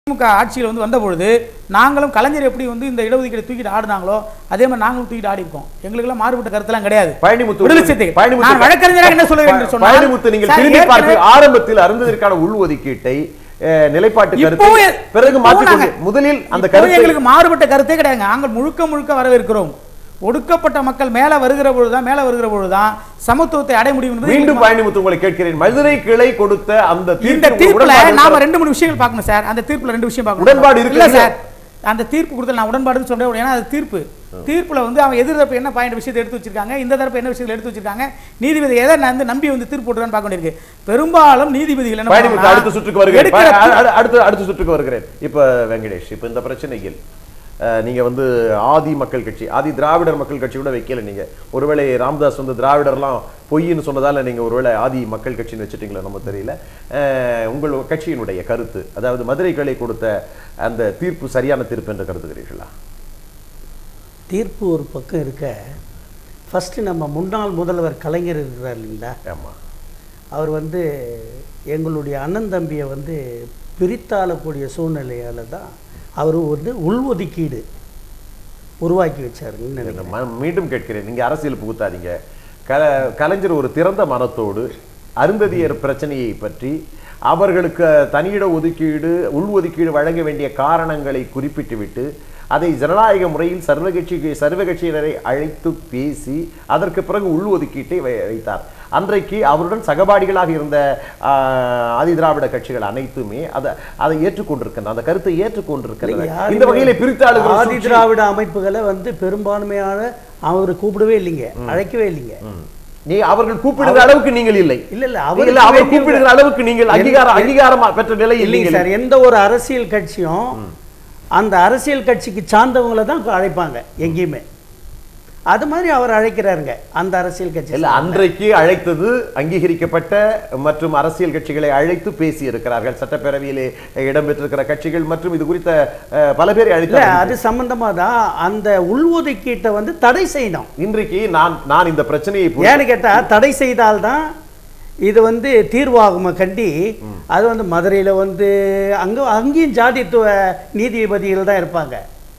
திமுக ஆட்சியில் வந்து வந்த பொழுது நாங்களும் கலைஞர் எப்படி வந்து இந்த இடஒதுக்கீடு தூக்கிட்டு ஆடினாங்களோ அதே மாதிரி நாங்களும் தூக்கிட்டு ஆடி இருக்கோம் எங்களுக்கெல்லாம் மாறுபட்ட கருத்தெல்லாம் கிடையாது பழனிமுத்து விடுதலை சிறுத்தைகள். பழனிமுத்து நான் வழக்கறிஞராக என்ன சொல்லுவேன் என்று சொன்னால், பழனிமுத்து நீங்கள் சார், திரும்பி பார்த்து ஏற்கனவே- ஆரம்பத்தில் அருந்ததற்கான உள்ஒதுக்கீட்டை அஹ், நிலைப்பாட்டு இப்போ கருத்தை பிறகு இப்போ மாற்றிக் நாங்க- கொண்டு முதலில் அந்த இப்போ கருத்தை எங்களுக்கு மாறுபட்ட கருத்தே கிடையாது நாங்கள் முழுக்க முழுக்க வரவேற்கிறோம் ஒடுக்கப்பட்ட மக்கள் மேல வருகிற பொழுதுதான் மேல வருகிற பொழுதுதான் சமத்துவத்தை அடைய முடியும் என்பது மீண்டும் எங்களுக்கு பழனிமுத்து உங்களை கேட்கிறேன் மதுரை கிளை கொடுத்த அந்த இந்த தீர்ப்பில் உங்களுக்கு தீர்ப்புல உடன்பாடு நாம இருக்கிறதா? ரெண்டு மூணு விஷயங்கள் பார்க்கணும் சார் அந்த தீர்ப்புல ரெண்டு விஷயம் பார்க்கணும் உடன்பாடு இல்ல இருக்குல்ல? சார் அந்த தீர்ப்பு கொடுத்தல நான் உடன்பாடுன்னு சொல்றேன் ஏன்னா அது தீர்ப்பு தீர்ப்புல வந்து அவன் எதிர்த்தரப்பு என்ன பாயிண்ட் விஷயத்தை எடுத்து வச்சிருக்காங்க இந்த தரப்பு என்ன விஷயத்தை எடுத்து வச்சிருக்காங்க நீதிபதி எதை நான் வந்து நம்பி வந்து தீர்ப்பு போட்டுறான்னு பார்க்க வேண்டியிருக்கு பெரும்பாலும் நீதிபதிகள் என்ன பழனிமுத்து பண்ணுவாங்கன்னா, அடுத்த சுற்றுக்கு வருகிறேன் எடுக்கிற ப- அ- அடுத்த அடுத்த சுற்றுக்கு வருகிறேன் இப்ப வெங்கடேஷ் இப்ப இந்த பிரச்சனையில் அஹ், நீங்க வந்து ஆதி மக்கள் கட்சி ஆதி திராவிடர் மக்கள் கட்சி கூட வைக்கல நீங்க ஒருவேளை ராமதாஸ் வந்து திராவிடர்லாம் பொய்ன்னு சொன்னதால நீங்க ஒருவேளை ஆதி மக்கள் கட்சின்னு வச்சுட்டீங்களா நம்ம தெரியல அஹ், உங்கள் கட்சியினுடைய கருத்து அதாவது மதுரை கிளை கொடுத்த அந்த தீர்ப்பு சரியான தீர்ப்பு என்று கருதுகிறீர்களா தீர்ப்பு ஒரு பக்கம் இருக்க ஃபஸ்ட்டு நம்ம முன்னாள் முதல்வர் கலைஞர் இருக்கிறார் இல்லைங்களா ஆமா அவர் வந்து எங்களுடைய அண்ணன் தம்பியை வந்து பிரித்தாளக்கூடிய சூழ்நிலையால தான் அவர் வந்து உள்ஒதுக்கீடு உருவாக்கி வச்சாருன்னு நினைக்கிறேன் ம- மீண்டும் கேட்கிறேன் நீங்க அரசியல் புகுத்தாதீங்க கல கலைஞர் ஒரு திறந்த மனத்தோடு அருந்ததியர் பிரச்சனையை பற்றி அவர்களுக்கு தனியிட ஒதுக்கீடு உள் ஒதுக்கீடு வழங்க வேண்டிய காரணங்களை குறிப்பிட்டுவிட்டு அதை ஜனநாயக முறையில் சர்வகட்சி சர்வகட்சியினரை அழைத்து பேசி அதற்கு பிறகு உள் ஒதுக்கீட்டை வை- வைத்தார் அன்றைக்கு அவருடன் சகபாடிகளாக இருந்த ஆஹ், ஆதிதிராவிட கட்சிகள் அனைத்துமே அதை அதை ஏற்றுக்கொண்டிருக்கின்றன அந்த கருத்தை ஏற்றுக்கொண்டிருக்கிறது இல்லைங்க, இந்த வகையில பிரித்து ஆளுகிற ஆதி சூழ்ச்சி- திராவிட அமைப்புகளை வந்து பெரும்பான்மையான அவர் கூப்பிடவே இல்லைங்க அழைக்கவே இல்லைங்க நீ அவர்கள் கூப்பிடுகிற அளவுக்கு நீங்கள் இல்லை இல்ல இல்ல இல்ல அவர் கூப்பிடுகிற அளவுக்கு நீங்கள் அங்கீகாரம் அங்கீகாரமா பெற்ற நிலை இல்லைங்க இல்லைங்க சார் எந்த ஒரு அரசியல் கட்சியும் அந்த அரசியல் கட்சிக்கு சார்ந்தவங்கள தான் அழைப்பாங்க எங்கேயுமே அது மாதிரி அவர் அழைக்கிறாருங்க அந்த அரசியல் கட்சி இல்ல அன்றைக்கு அழைத்தது அங்கீகரிக்கப்பட்ட மற்றும் அரசியல் கட்சிகளை அழைத்து பேசி இருக்கிறார்கள் சட்டப்பேரவையிலே இடம்பெற்றிருக்கிற கட்சிகள் மற்றும் இது குறித்த அஹ், பல பேரை இல்ல அழைத்தார்கள் அது சம்பந்தமா தான் அந்த உள்ஒதுக்கீட்டை வந்து தடை செய்யணும் இன்றைக்கு நான் நான் இந்த பிரச்சனையை புரி- ஏன்னு கேட்டா தடை செய்தால்தான் இது வந்து தீர்வாகும கண்டி அது வந்து மதுரையில வந்து அங்க அங்கேயும் ஜாதித்துவ நீதிபதிகள் தான் இருப்பாங்க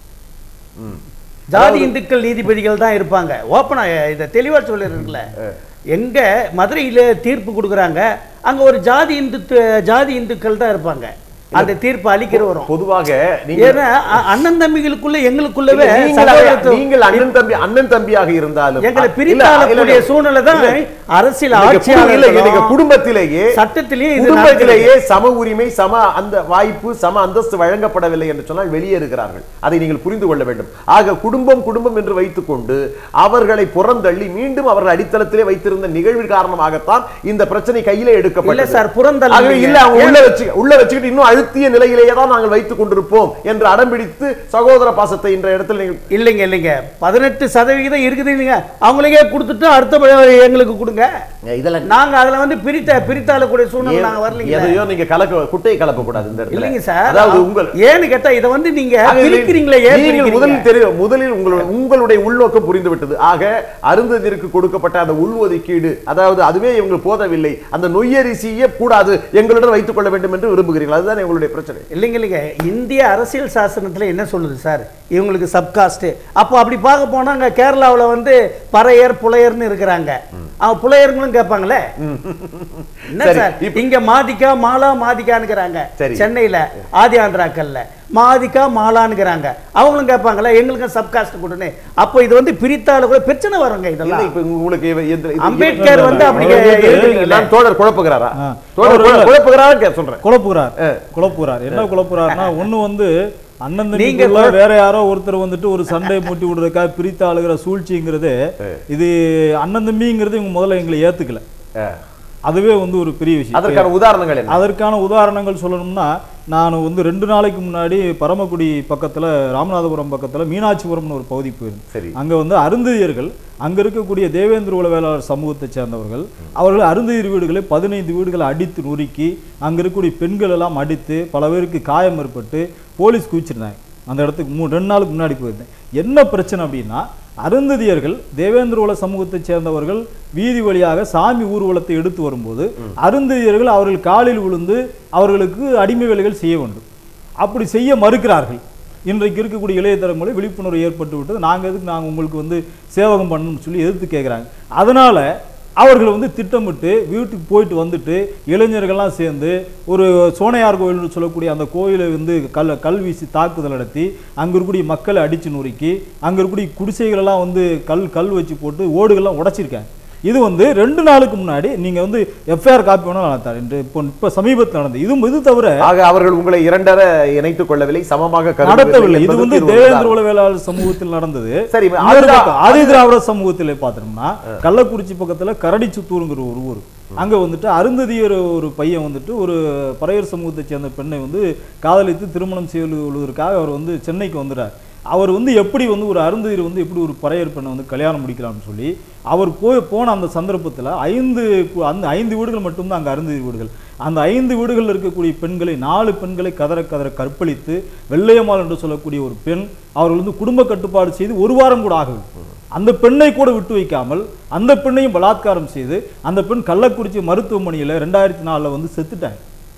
ம். ஜாதி இந்துக்கள் நீதிபதிகள் தான் இருப்பாங்க ஓப்பனா இதை தெளிவா சொல்லிருக்கல எங்க மதுரையில தீர்ப்பு கொடுக்குறாங்க அங்க ஒரு ஜாதி இந்து ஜாதி இந்துக்கள் தான் இருப்பாங்க அந்த தீர்ப்பு அளிக்கிறவரும் பொதுவாக நீங்க ஏன்னா அ- அண்ணன் தம்பிகளுக்குள்ள எங்களுக்குள்ளவே நீங்கள் சகோதரத்துவம் நீங்கள் அண்ணன் தம்பி அண்ணன் தம்பியாக இருந்தாலும் எங்களை இல்ல, பிரித்தாளக்கூடிய இல்ல, சூழ்நிலை தான் இல்ல. அரசியல் நீங்க குடு- இல்ல, நீங்க ஆட்சியாளர்களும் குடும்பத்திலேயே சட்டத்திலேயே இது குடும்பத்திலேயே சம உரிமை சம அந்த வாய்ப்பு சம அந்தஸ்து வழங்கப்படவில்லை என்று சொன்னால் வெளியே இருக்கிறார்கள் அதை நீங்கள் புரிந்து கொள்ள வேண்டும் ஆக குடும்பம் குடும்பம் என்று வைத்துக்கொண்டு அவர்களை புறந்தள்ளி மீண்டும் அவர்கள் அடித்தளத்திலே வைத்திருந்த நிகழ்வு காரணமாகத்தான் இந்த பிரச்சனை கையிலே இல்ல எடுக்கப்பட்டது சார் புறந்தள்ள ஆகவே இல்ல அவங்க உள்ள வச்சு உள்ள வச்சுக்கிட்டு இன்னும் அழுத்திய நிலையிலேயே தான் நாங்கள் வைத்துக் கொண்டிருப்போம் என்று அடம்பிடித்து சகோதர பாசத்தை இன்ற இடத்தில் நீங்கள் இல்லைங்க இல்லைங்க பதினெட்டு சதவிகிதம் இருக்குது இல்லைங்க அவங்களுக்கே கொடுத்துட்டு அடுத்த ப- எங்களுக்கு கொடுங்க இதெல்லாம் நாங்க அதுல வந்து பிரித்த பிரித்தாளக்கூடிய சூழ்நிலை நாங்க வரலீங்க எதையோ நீங்க கலக்க குட்டையை கலப்ப கூடாது இந்த இடத்துல இல்லைங்க சார் அதாவது உங்கள் ஏன்னு கேட்டா இதை வந்து நீங்க ஆக இதில் பிரிக்கிறீங்களே ஏன் நீங்கள் பிரிக்கிறீங்க? முதலில் தெரியும் முதலில் உங்களுடைய உங்களுடைய உள்நோக்கம் புரிந்து விட்டது ஆக அருந்ததிற்கு கொடுக்கப்பட்ட அந்த உள்ஒதுக்கீடு அதாவது அதுவே இவங்க போதவில்லை அந்த நொய்யரிசியே கூடாது எங்களுடன் வைத்துக் கொள்ள வேண்டும் என்று விரும்புகிறீர்கள் அதுதான் உங்களுடைய பிரச்சனை இல்லைங்க இல்லைங்க இந்திய அரசியல் சாசனத்துல என்ன சொல்லுது சார் இவங்களுக்கு சப்காஸ்ட் அப்போ அப்படி பார்க்க போனா அங்க கேரளாவுல வந்து பறையர் புலையர்னு இருக்கிறாங்க அவன் புலையர்களும் கேட்பாங்களே என்ன சரி, சார் இப்ப- இங்க மாதிகா மாலா மாதிகான்னுக்கிறாங்க சரி. சென்னையில ஆதி ஆந்திராக்கள்ல மாதிகா மாலான்னுக்கிறாங்க அவங்களும் கேட்பாங்களே எங்களுக்கும் சப்காஸ்ட் கொடுன்னு அப்போ இது வந்து பிரித்தால கூட பிரச்சனை வருங்க இல்லை, இதெல்லாம் இப்ப உங்களுக்கு இவ- எந்த- இது- அம்பேத்கர் வந்து அப்படி அவர் வந்து எழுதுறீங்களே. நான் தோழர் குழப்புகிறாரா ஆ. தோழர் அவர் இல்ல. குழப்புகிறாரா கே- சொல்றேன் குழப்புகிறார் குழப்புகிறார் என்ன குழப்புறாருன்னா ஒண்ணு வந்து அண்ணன் நீங்க தம்பிக்குள்ள குழ- வேற யாரோ ஒருத்தர் வந்துட்டு ஒரு சண்டை மூட்டி விடுறதுக்காக பிரித்து ஆளுகிற சூழ்ச்சிங்கிறது இது அண்ணன் தம்பிங்கிறது இவங்க முதல்ல எங்களை ஏத்துக்கல ஆ. அதுவே வந்து ஒரு பெரிய விஷயம் அதற்கான உதாரணங்கள் என்ன அதற்கான உதாரணங்கள் சொல்லணும்னா நான் வந்து ரெண்டு நாளைக்கு முன்னாடி பரமக்குடி பக்கத்துல ராமநாதபுரம் பக்கத்துல மீனாட்சிபுரம்னு ஒரு பகுதி போயிருந்தேன் சரி அங்க வந்து அருந்ததியர்கள் அங்க இருக்கக்கூடிய தேவேந்திர உளவேளாளர் சமூகத்தை சேர்ந்தவர்கள் அவர்கள் அருந்ததியர் வீடுகளை பதினைந்து வீடுகளை அடித்து நொறுக்கி அங்க இருக்கக்கூடிய பெண்கள் எல்லாம் அடித்து பல பேருக்கு காயம் ஏற்பட்டு போலீஸ் குவிச்சிருந்தாங்க அந்த இடத்துக்கு மூணு ரெண்டு நாளுக்கு முன்னாடி போயிருந்தேன் என்ன பிரச்சனை அப்படின்னா அருந்ததியர்கள் தேவேந்திர உல சமூகத்தை சேர்ந்தவர்கள் வீதி வழியாக சாமி ஊர்வலத்தை எடுத்து வரும்போது அருந்ததியர்கள் அவர்கள் காலில் விழுந்து அவர்களுக்கு அடிமை வேலைகள் செய்ய வேண்டும் அப்படி செய்ய மறுக்கிறார்கள் இன்றைக்கு இருக்கக்கூடிய இளைய தலைமுறை விழிப்புணர்வு ஏற்பட்டு விட்டது நாங்கள் எதுக்கு நாங்கள் உங்களுக்கு வந்து சேவகம் பண்ணணும்னு சொல்லி எதிர்த்து கேட்குறாங்க அதனால அவர்கள் வந்து திட்டமிட்டு வீட்டுக்கு போயிட்டு வந்துட்டு இளைஞர்கள்லாம் சேர்ந்து ஒரு சோனையார் கோயில்னு சொல்லக்கூடிய அந்த கோயிலை வந்து கல் கல் வீசி தாக்குதல் நடத்தி அங்கே இருக்கக்கூடிய மக்களை அடித்து நொறுக்கி அங்கே இருக்கக்கூடிய குடிசைகளெல்லாம் வந்து கல் கல் வச்சு போட்டு ஓடுகள்லாம் உடைச்சிருக்காங்க இது வந்து ரெண்டு நாளுக்கு முன்னாடி நீங்க வந்து எஃப்ஐஆர் காப்பி வேணா நடத்தார் என்று இப்போ இப்போ சமீபத்தில் நடந்தது இது இது தவிர ஆக அவர்கள் உங்களை இரண்டர இணைத்துக் கொள்ளவில்லை சமமாக நடத்தவில்லை இது என்பதற்கு வந்து தீர்வு தேவேந்திர உள்ளதா? உளவியலாளர் சமூகத்தில் நடந்தது சரி, இன்னொரு ஆதிரா- பக்கம் ஆதி திராவிட சமூகத்தில் பார்த்தோம்னா கள்ளக்குறிச்சி பக்கத்துல கரடிச்சுத்தூருங்கிற ஒரு ஊர் அங்க வந்துட்டு அருந்ததியர் ஒரு பையன் வந்துட்டு ஒரு பறையர் சமூகத்தை சேர்ந்த பெண்ணை வந்து காதலித்து திருமணம் செய்து கொள்வதற்காக அவர் வந்து சென்னைக்கு வந்துடுறார் அவர் வந்து எப்படி வந்து ஒரு அருந்ததியர் வந்து எப்படி ஒரு பறையர் பெண்ணை வந்து கல்யாணம் முடிக்கலாம்னு சொல்லி அவர் போய் போன அந்த சந்தர்ப்பத்தில் ஐந்து கு- அந்த ஐந்து வீடுகள் மட்டும்தான் அங்கே அருந்ததி வீடுகள் அந்த ஐந்து வீடுகளில் இருக்கக்கூடிய பெண்களை நாலு பெண்களை கதற கதற கற்பழித்து வெள்ளையம்மாள் என்று சொல்லக்கூடிய ஒரு பெண் அவர்கள் வந்து குடும்ப கட்டுப்பாடு செய்து ஒரு வாரம் கூட ஆகவில்லை அந்த பெண்ணை கூட விட்டு வைக்காமல் அந்த பெண்ணையும் பலாத்காரம் செய்து அந்த பெண் கள்ளக்குறிச்சி மருத்துவமனையில் ரெண்டாயிரத்தி நாலில் வந்து செத்துட்டாங்க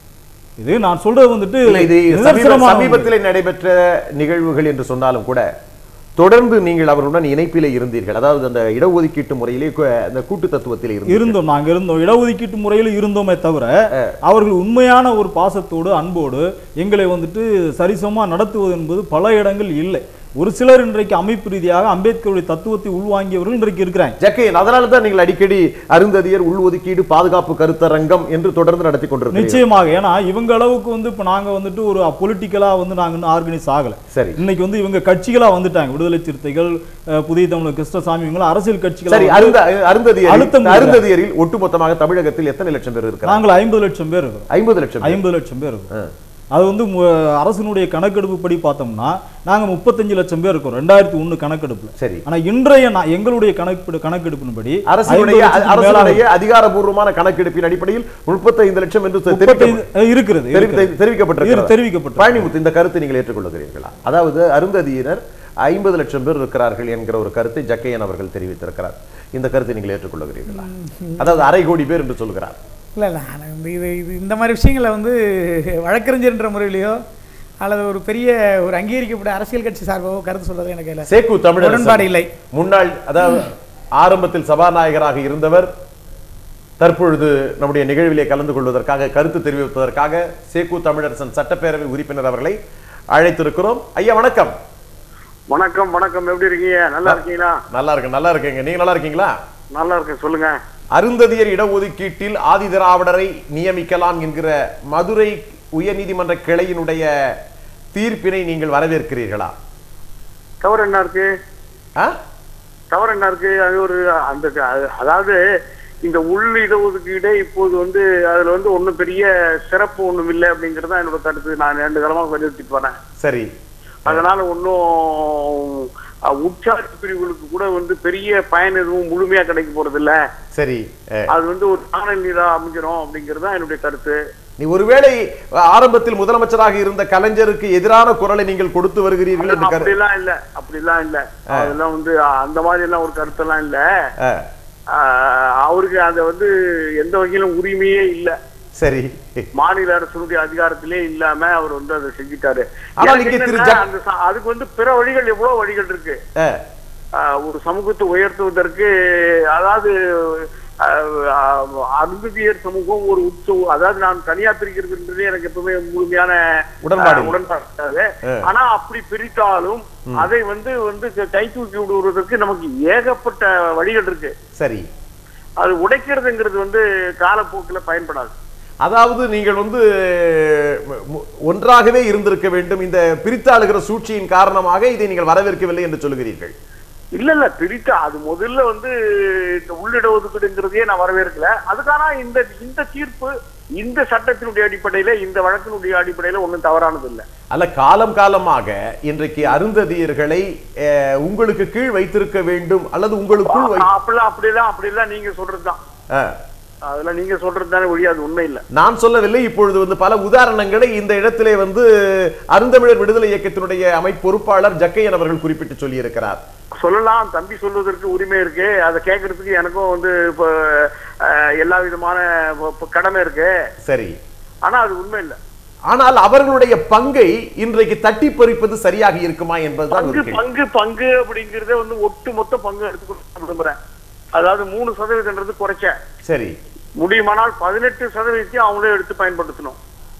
இது நான் சொல்றது வந்துட்டு இல்ல, இது சமீப- நிதர்சனமான உண்மை. சமீபத்திலே நடைபெற்ற நிகழ்வுகள் என்று சொன்னாலும் கூட தொடர்ந்து நீங்கள் அவருடன் இணைப்பிலே இருந்தீர்கள் அதாவது அந்த இடஒதுக்கீட்டு முறையிலே கு- அந்த கூட்டு தத்துவத்தில் இருந்தீர்கள் இருந்தோம் நாங்க இருந்தோம் இடஒதுக்கீட்டு முறையில் இருந்தோமே தவிர அவர்கள் உண்மையான ஒரு பாசத்தோடு அன்போடு எங்களை வந்துட்டு சரிசமமா நடத்துவது என்பது பல இடங்கள் இல்லை ஒரு சிலர் இன்றைக்கு அமைப்பு ரீதியாக அம்பேத்கருடைய தத்துவத்தை உள்வாங்கியவர்கள் இன்றைக்கு இருக்கிறாங்க ஜக்கையன் அதனால தான் நீங்கள் அடிக்கடி அருந்ததியர் உள்ஒதுக்கீடு பாதுகாப்பு கருத்தரங்கம் என்று தொடர்ந்து நடத்தி கொண்டிருக்கிறீர்கள் நிச்சயமாக ஏன்னா இவங்க அளவுக்கு வந்து இப்ப நாங்க வந்துட்டு ஒரு பொலிட்டிக்கலா வந்து நாங்க இன்னும் ஆர்கனைஸ் ஆகல சரி இன்னைக்கு வந்து இவங்க கட்சிகளா வந்துட்டாங்க விடுதலை சிறுத்தைகள் அஹ், புதிய தமிழர் கிருஷ்ணசாமி இவங்க அரசியல் சரி கட்சிகளா அருந்த அருந்ததியரில் அழுத்தம் கொடுக்கிறார். அருந்ததியரில் ஒட்டுமொத்தமாக தமிழகத்தில் எத்தனை லட்சம் பேர் இருக்கிறாங்க நாங்கள் ஐம்பது லட்சம் பேர் இருக்கிறோம் ஐம்பது லட்சம் பேர். ஐம்பது லட்சம் பேர் இருக்கும் அது வந்து மு- அரசினுடைய கணக்கெடுப்பு படி பார்த்தோம்னா நாங்க முப்பத்தஞ்சு லட்சம் பேர் இருக்கோம் ரெண்டாயிரத்தி ஒண்ணு கணக்கெடுப்புல சரி ஆனா இன்றைய நா- எங்களுடைய கணக்கு கணக்கெடுப்பின்படி அரசினுடைய 50 லட்சத்துக்கு மேலாக அரசினுடைய அதிகாரபூர்வமான கணக்கெடுப்பின் அடிப்படையில் முப்பத்தைந்து லட்சம் என்று தெரிவிக்க- முப்பத்தைந்து- அஹ், இருக்கிறது தெரிவித்த- இருக்கிறது. தெரிவிக்கப்பட்டிருக்கிறது. இரு- தெரிவிக்கப்பட்டிருக்கிறது. பழனிமுத்து இந்த கருத்தை நீங்கள் ஏற்றுக்கொள்ளுகிறீர்களா அதாவது அருந்ததியினர் ஐம்பது லட்சம் பேர் இருக்கிறார்கள் என்கிற ஒரு கருத்தை ஜக்கையன் அவர்கள் தெரிவித்திருக்கிறார் இந்த கருத்தை நீங்கள் ஏற்றுக்கொள்ளுகிறீர்களா அதாவது அரை கோடி பேர் என்று சொல்கிறார் இல்லை இல்லை நான் வந்து இது இது இந்த மாதிரி விஷயங்களை வந்து வழக்கறிஞர்ன்ற முறையிலையோ அல்லது ஒரு பெரிய ஒரு அங்கீகரிக்கப்பட்ட அரசியல் கட்சி சார்பாகவோ கருத்து சொல்றது எனக்கு இல்லை சேக்கு தமிழர் உடன்பாடு இல்லை முன்னாள் அதாவது ஆரம்பத்தில் சபாநாயகராக இருந்தவர் தற்பொழுது நம்முடைய நிகழ்விலே கலந்து கொள்வதற்காக கருத்து தெரிவிப்பதற்காக சேக்கு தமிழரசன் சட்டப்பேரவை உறுப்பினர் அவர்களை அழைத்திருக்கிறோம் ஐயா வணக்கம் வணக்கம் வணக்கம் எப்படி இருக்கீங்க நல்லா இருக்கீங்களா நல்லா இருக்கு நல்லா இருக்கீங்க நீங்க நல்லா இருக்கீங்களா நல்லா இருக்கேன் சொல்லுங்க அருந்ததியர் இடஒதுக்கீட்டில் ஆதி திராவிடரை நியமிக்கலாம் என்கிற மதுரை உயர்நீதிமன்ற கிளையினுடைய தீர்ப்பினை நீங்கள் வரவேற்கிறீர்களா தவறு என்ன இருக்கு ஆ? தவறு என்ன இருக்கு அது ஒரு அந்த அது- அதாவது இந்த உள் இடஒதுக்கீடே இப்போது வந்து அதுல வந்து ஒண்ணும் பெரிய சிறப்பு ஒண்ணும் இல்லை அப்படிங்கிறது தான் என்னோட கருத்து நான் ரெண்டு காலமா வலியுறுத்திட்டு வரேன் சரி அதனால ஒன்றும் உற்சாக பிரிவுகளுக்கு கூட வந்து பெரிய பயன் எதுவும் முழுமையா கிடைக்க போறது இல்ல சரி அஹ், அது வந்து ஒரு காணல் நீரா அமைஞ்சிரும் அப்படிங்கிறது தான் என்னுடைய கருத்து நீ ஒருவேளை ஆரம்பத்தில் முதலமைச்சராக இருந்த கலைஞருக்கு எதிரான குரலை நீங்கள் கொடுத்து வருகிறீர்கள் என்று கரு அப்படிலாம் இல்ல அப்படிலாம் இல்ல அதெல்லாம் வந்து அந்த மாதிரி எல்லாம் ஒரு கருத்தெல்லாம் இல்ல அஹ், ஆஹ் அவருக்கு அது வந்து எந்த வகையிலும் உரிமையே இல்ல சரி மாநில அரசுடைய அதிகாரத்திலே இல்லாம அவர் வந்து அதை செஞ்சிட்டாரு ஆனால் எனக்கு இங்கே திரு என்னன்னா, ஜக்- அந்த ச- அதுக்கு வந்து பிற வழிகள் எவ்வளவு வழிகள் இருக்கு அஹ், ஆஹ் ஒரு சமூகத்தை உயர்த்துவதற்கு அதாவது ஆஹ் அருந்ததியர் சமூகம் ஒரு உற்சவம் அதாவது நான் தனியா பிரிக்கிறதுன்றது எனக்கு எப்பவுமே முழுமையான உடன்பாடு ஆஹ் இல்லை. உடன்பாடு இருக்காது. ஆனா அப்படி பிரித்தாலும் அதை வந்து வந்து கை தூக்கி விடுவதற்கு நமக்கு ஏகப்பட்ட வழிகள் இருக்கு சரி அது உடைக்கிறதுங்கிறது வந்து காலப்போக்குல பயன்படாது அதாவது நீங்கள் வந்து மு- ஒன்றாகவே இருந்திருக்க வேண்டும் இந்த பிரித்தாளுகிற சூழ்ச்சியின் காரணமாக இதை நீங்கள் வரவேற்கவில்லை என்று சொல்லுகிறீர்கள் இல்ல இல்ல பிரித்த அது முதல்ல வந்து இந்த உள்ளிட ஒதுக்கீடுங்கிறதையே நான் வரவேற்கல அதுக்கான இந்த இந்த தீர்ப்பு இந்த சட்டத்தினுடைய அடிப்படையில இந்த வழக்கினுடைய அடிப்படையில ஒண்ணும் தவறானது இல்ல அல்ல காலம் காலமாக இன்றைக்கு அருந்ததியர்களை அஹ், உங்களுக்கு கீழ் வைத்திருக்க வேண்டும் அல்லது உங்களுக்குள் வை அப்படிலாம் அப்படிலாம் அப்படிலாம் நீங்க சொல்றதுதான் அஹ், அதெல்லாம் நீங்க சொல்றது தானே ஒழிய அது உண்மை இல்ல நான் சொல்லவில்லை இப்பொழுது வந்து பல உதாரணங்களை இந்த இடத்திலே வந்து அருந்தமிழர் விடுதலை இயக்கத்தினுடைய அமைப்பு பொறுப்பாளர் ஜக்கையன் அவர்கள் குறிப்பிட்டு சொல்லியிருக்கிறார் சொல்லலாம் தம்பி சொல்வதற்கு உரிமை இருக்கு அதை கேட்கறதுக்கு எனக்கும் வந்து இப்போ அஹ், எல்லா விதமான இப்ப- இப்ப கடமை இருக்கு சரி ஆனா அது உண்மை இல்ல ஆனால் அவர்களுடைய பங்கை இன்றைக்கு தட்டி பறிப்பது சரியாக இருக்குமா என்பதுதான் ஒரு பங்கு கேள்வி. பங்கு பங்கு அப்படிங்கறதே வந்து ஒட்டு மொத்த பங்கு எடுத்துக்கணும் விரும்புறேன் அதாவது மூணு சதவீதம்ன்றது குறைச்ச சரி முடியுமானால் பதினெட்டு சதவீதத்தையும் அவங்களே எடுத்து பயன்படுத்தணும்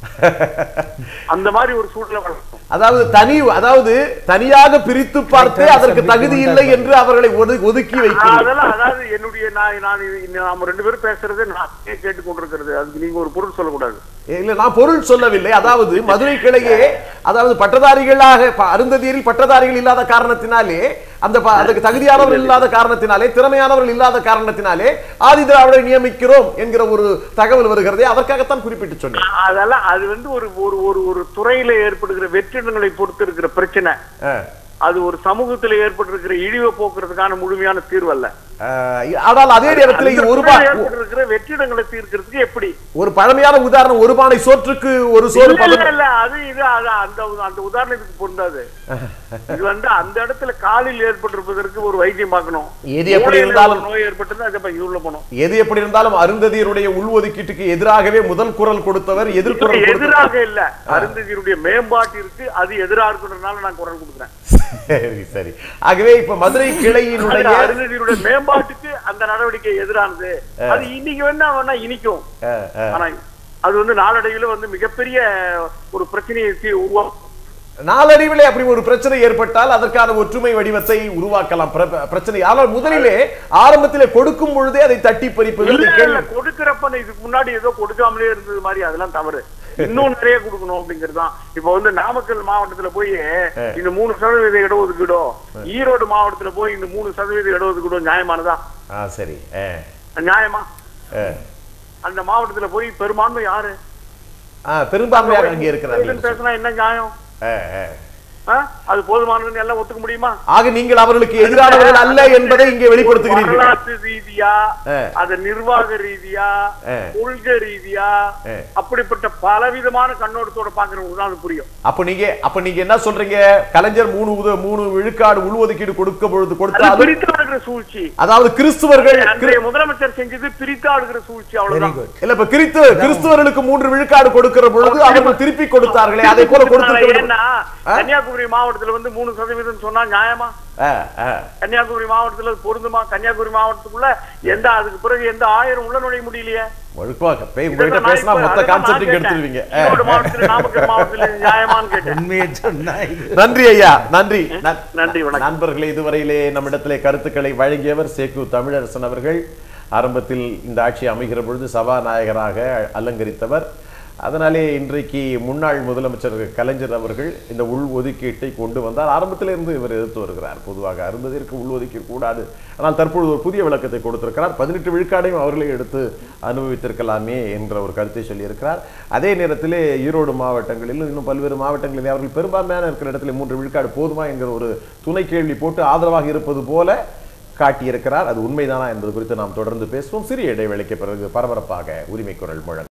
அந்த மாதிரி ஒரு சூழ்நிலை வளர்க்கணும் அதாவது தனி அதாவது தனியாக பிரித்து பார்த்தே அதற்கு தகுதி இல்லை என்று அவர்களை ஒது- ஒதுக்கி வைக்கிறது அதெல்லாம் அதாவது என்னுடைய நான் நான் இது- நாம ரெண்டு பேரும் பேசுறது நான் கேட்டுக் கொண்டிருக்கிறது அதுக்கு நீங்க ஒரு பொருள் சொல்லக்கூடாது இல்ல நான் பொருள் சொல்லவில்லை அதாவது மதுரை கிளையே அதாவது பட்டதாரிகளாக ப- அருந்ததியரில் பட்டதாரிகள் இல்லாத காரணத்தினாலே அந்த ப- அதுக்கு தகுதியானவர்கள் இல்லாத காரணத்தினாலே திறமையானவர்கள் இல்லாத காரணத்தினாலே ஆதி திராவிடரை நியமிக்கிறோம் என்கிற ஒரு தகவல் வருகிறதே அதற்காகத்தான் குறிப்பிட்டு சொன்னேன் அதெல்லாம் அது வந்து ஒரு ஒரு ஒரு ஒரு துறையில ஏற்படுகிற வெற்றிடங்களை பொறுத்து இருக்கிற பிரச்சனை அஹ். அது ஒரு சமூகத்துல ஏற்பட்டிருக்கிற இழிவை போக்குறதுக்கான முழுமையான தீர்வு அல்ல அஹ், ஆனால் அதே நேரத்தில் இது ஒரு பா- ஏற்பட்டிருக்கிற வெற்றிடங்களை தீர்க்கிறதுக்கு எப்படி ஒரு பழமையான உதாரணம் ஒரு பானை சோற்றுக்கு ஒரு சோறு இல்ல, இல்ல, பதம் இல்ல, அது இது அது அந்த அந்த உதாரணத்துக்கு பொருந்தாது இது வந்து அந்த இடத்துல காலில் ஏற்பட்டிருப்பதற்கு ஒரு வைத்தியம் பார்க்கணும் எது எப்படி மூளையில இருந்தாலும் ஒரு நோய் ஏற்பட்டது அதை போய் உள்ள போகணும் எது எப்படி இருந்தாலும் அருந்ததியருடைய உள்ஒதுக்கீட்டுக்கு எதிராகவே முதல் குரல் கொடுத்தவர் எதிர்குரல் கொடுத்தவர் எதிராக இல்ல அருந்ததியருடைய மேம்பாட்டிற்கு அது எதிராக இருக்கிறதுனால நான் குரல் கொடுக்குறேன் சரி சரி ஆகவே இப்ப மதுரை கிளையினுடைய அது அருந்ததியருடைய மேம்பாட்டுக்கு அந்த நடவடிக்கை எதிரானது அது இன்னைக்கு வேணா வேணா இனிக்கும் அஹ், அஹ். ஆனா அது வந்து நாளடைவில் வந்து மிகப்பெரிய ஒரு பிரச்சனையை தீ- உருவாக்கும் நாளடைவிலே அப்படி ஒரு பிரச்சனை ஏற்பட்டால் அதற்கான ஒற்றுமை வடிவத்தை உருவாக்கலாம் பிர- பிரச்சனை ஆனால் முதலிலே ஆரம்பத்திலே கொடுக்கும் பொழுதே அதை தட்டி பறிப்பது இல்ல, அதை இல்ல, கேள்வி- கொடுக்கறப்ப நீ இதுக்கு முன்னாடி ஏதோ கொடுக்காமலே இருந்தது மாதிரி அதெல்லாம் தவறு இன்னும் நிறைய கொடுக்கணும் அப்படிங்கிறது தான் இப்ப வந்து நாமக்கல் மாவட்டத்துல போய் இந்த மூணு சதவீத இடஒதுக்கீடோ ஈரோடு மாவட்டத்துல போய் இந்த மூணு சதவீத இடஒதுக்கீடோ நியாயமானதா ஆ சரி அஹ், நியாயமா அஹ். அந்த மாவட்டத்துல போய் பெரும்பான்மை யாரு ஆ, பெரும்பான்மையாக அங்கே இருக்கிறார்கள் பேசினா என்ன நியாயம் அஹ், அஹ். ஆ? அது போதுமானதுன்னு எல்லாம் ஒத்துக்க முடியுமா ஆக நீங்கள் அவர்களுக்கு எதிரானவர்கள் அல்ல என்பதை இங்கே வெளிப்படுத்துகிறீர்கள் வரலாற்று ரீதியா ஆ. அது நிர்வாக ரீதியா ஆ. கொள்கை ரீதியா ஆ. அப்படிப்பட்ட பலவிதமான கண்ணோட்டத்தோட பாக்குறவங்களுக்கு தான் அது புரியும் அப்ப நீங்க அப்ப நீங்க என்ன சொல்றீங்க கலைஞர் மூணு உத- மூணு விழுக்காடு உள்ஒதுக்கீடு கொடுக்க பொழுது அது கொடுத்தாலும் பிரித்தாடுகிற சூழ்ச்சி அதாவது கிறிஸ்துவர்கள் அன்றைய முதலமைச்சர் செஞ்சது பிரித்தாடுகிற சூழ்ச்சி அவ்வளவுதான் இல்ல இப்ப கிறிஸ்து கிறிஸ்துவர்களுக்கு மூன்று விழுக்காடு கொடுக்கிற பொழுது அவர்கள் திருப்பி கொடுத்தார்களே அதை போல கொடுத்திருக்க ஏன்னா ஆ? கன்னியாகுமரி மாவட்டத்துல வந்து மூணு சதவீதம் சொன்னா நியாயமா கன்னியாகுமரி மாவட்டத்துல அது பொருந்துமா கன்னியாகுமரி மாவட்டத்துக்குள்ள எந்த அதுக்கு பிறகு எந்த ஆயிரம் உள்ள நுழைய முடியலையே உங்ககிட்ட இதான் நான் பேசினா இப்ப- மொத்த அதான் நான் கான்செப்டும் கேட்டேன். எடுத்துருவீங்க ஈரோடு மாவட்டத்துல நாமக்கல் மாவட்டத்துல இது நியாயமான்னு கேட்டேன் உண்மையை சொன்னா இது நன்றி ஐயா நன்றி ந- நன்றி, வணக்கம். நண்பர்களே இதுவரையிலே நம்மிடத்திலே கருத்துக்களை வழங்கியவர் சேக்கு தமிழரசன் அவர்கள் ஆரம்பத்தில் இந்த ஆட்சி அமைகிற பொழுது சபாநாயகராக அலங்கரித்தவர் அதனாலே இன்றைக்கு முன்னாள் முதலமைச்சர் கலைஞர் அவர்கள் இந்த உள் ஒதுக்கீட்டை கொண்டு வந்தார் ஆரம்பத்திலிருந்து இவர் எதிர்த்து வருகிறார் பொதுவாக அருந்ததிற்கு உள் ஒதுக்கீடு கூடாது ஆனால் தற்பொழுது ஒரு புதிய விளக்கத்தை கொடுத்திருக்கிறார் பதினெட்டு விழுக்காடையும் அவர்களே எடுத்து அனுபவித்திருக்கலாமே என்ற ஒரு கருத்தை சொல்லியிருக்கிறார் அதே நேரத்திலே ஈரோடு மாவட்டங்களிலும் இன்னும் பல்வேறு மாவட்டங்களிலே அவர்கள் பெரும்பான்மையான இருக்கிற இடத்துல மூன்று விழுக்காடு போதுமா என்கிற ஒரு துணை கேள்வி போட்டு ஆதரவாக இருப்பது போல காட்டியிருக்கிறார் அது உண்மைதானா என்பது குறித்து நாம் தொடர்ந்து பேசுவோம் சிறிய இடைவேளைக்கு பிறகு பரபரப்பாக உரிமை குரல் முழங்கும்